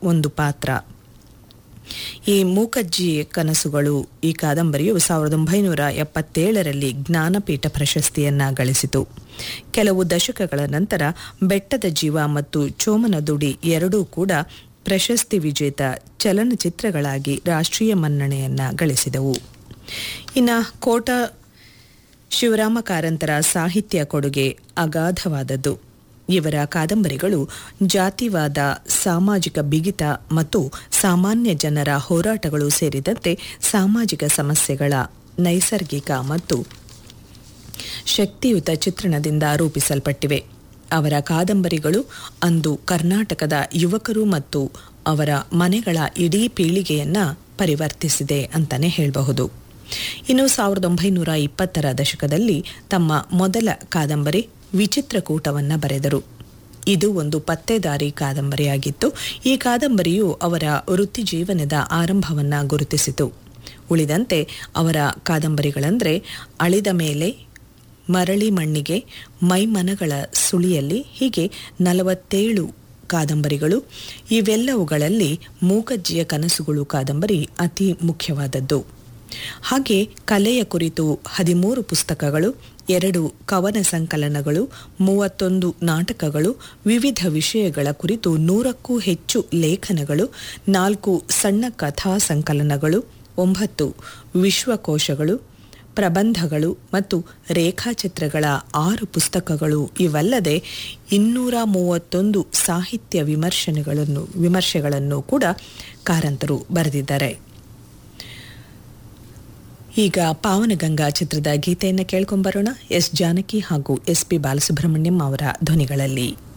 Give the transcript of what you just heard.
ಒಂದು ಪಾತ್ರ ಈ ಮೂಕಜ್ಜಿ ಕನಸುಗಳು ಈ ಕಾದಂಬರಿಯು ಸಾವಿರದ ಒಂಬೈನೂರ ಎಪ್ಪತ್ತೇಳರಲ್ಲಿ ಜ್ಞಾನಪೀಠ ಪ್ರಶಸ್ತಿಯನ್ನ ಗಳಿಸಿತು ಕೆಲವು ದಶಕಗಳ ನಂತರ ಬೆಟ್ಟದ ಜೀವ ಮತ್ತು ಚೋಮನದುಡಿ ಎರಡೂ ಕೂಡ ಪ್ರಶಸ್ತಿ ವಿಜೇತ ಚಲನಚಿತ್ರಗಳಾಗಿ ರಾಷ್ಟ್ರೀಯ ಮನ್ನಣೆಯನ್ನ ಗಳಿಸಿದವು ಇನ್ನು ಕೋಟ ಶಿವರಾಮ ಕಾರಂತರ ಸಾಹಿತ್ಯ ಕೊಡುಗೆ ಅಗಾಧವಾದದ್ದು ಇವರ ಕಾದಂಬರಿಗಳು ಜಾತಿವಾದ ಸಾಮಾಜಿಕ ಬಿಗಿತ ಮತ್ತು ಸಾಮಾನ್ಯ ಜನರ ಹೋರಾಟಗಳು ಸೇರಿದಂತೆ ಸಾಮಾಜಿಕ ಸಮಸ್ಯೆಗಳ ನೈಸರ್ಗಿಕ ಮತ್ತು ಶಕ್ತಿಯುತ ಚಿತ್ರಣದಿಂದ ರೂಪಿಸಲ್ಪಟ್ಟಿವೆ ಅವರ ಕಾದಂಬರಿಗಳು ಅಂದು ಕರ್ನಾಟಕದ ಯುವಕರು ಮತ್ತು ಅವರ ಮನೆಗಳ ಇಡೀ ಪೀಳಿಗೆಯನ್ನ ಪರಿವರ್ತಿಸಿದೆ ಅಂತಾನೆ ಹೇಳಬಹುದು ಇನ್ನು ಸಾವಿರದ ಒಂಬೈನೂರ ಇಪ್ಪತ್ತರ ದಶಕದಲ್ಲಿ ತಮ್ಮ ಮೊದಲ ಕಾದಂಬರಿ ವಿಚಿತ್ರಕೂಟವನ್ನ ಬರೆದರು ಇದು ಒಂದು ಪತ್ತೆದಾರಿ ಕಾದಂಬರಿಯಾಗಿತ್ತು ಈ ಕಾದಂಬರಿಯು ಅವರ ವೃತ್ತಿ ಜೀವನದ ಆರಂಭವನ್ನ ಗುರುತಿಸಿತು ಉಳಿದಂತೆ ಅವರ ಕಾದಂಬರಿಗಳಂದ್ರೆ ಅಳಿದ ಮೇಲೆ ಮರಳಿ ಮಣ್ಣಿಗೆ ಮೈಮನಗಳ ಸುಳಿಯಲ್ಲಿ ಹೀಗೆ ನಲವತ್ತೇಳು ಕಾದಂಬರಿಗಳು ಇವೆಲ್ಲವುಗಳಲ್ಲಿ ಮೂಕಜ್ಜಿಯ ಕನಸುಗಳು ಕಾದಂಬರಿ ಅತಿ ಮುಖ್ಯವಾದದ್ದು ಹಾಗೆ ಕಲೆಯ ಕುರಿತು ಹದಿಮೂರು ಪುಸ್ತಕಗಳು ಎರಡು ಕವನ ಸಂಕಲನಗಳು ಮೂವತ್ತೊಂದು ನಾಟಕಗಳು ವಿವಿಧ ವಿಷಯಗಳ ಕುರಿತು ನೂರಕ್ಕೂ ಹೆಚ್ಚು ಲೇಖನಗಳು ನಾಲ್ಕು ಸಣ್ಣ ಕಥಾ ಸಂಕಲನಗಳು ಒಂಬತ್ತು ವಿಶ್ವಕೋಶಗಳು ಪ್ರಬಂಧಗಳು ಮತ್ತು ರೇಖಾಚಿತ್ರಗಳ ಆರು ಪುಸ್ತಕಗಳು ಇವಲ್ಲದೆ ಇನ್ನೂರ ಮೂವತ್ತೊಂದು ಸಾಹಿತ್ಯ ವಿಮರ್ಶನೆಗಳನ್ನು ವಿಮರ್ಶೆಗಳನ್ನು ಕೂಡ ಕಾರಂತರು ಬರೆದಿದ್ದಾರೆ ಈಗ ಪಾವನಗಂಗಾ ಚಿತ್ರದ ಗೀತೆಯನ್ನು ಕೇಳ್ಕೊಂಬರೋಣ ಎಸ್ ಜಾನಕಿ ಹಾಗೂ ಎಸ್ ಪಿ ಬಾಲಸುಬ್ರಹ್ಮಣ್ಯಂ ಅವರ ಧ್ವನಿಗಳಲ್ಲಿ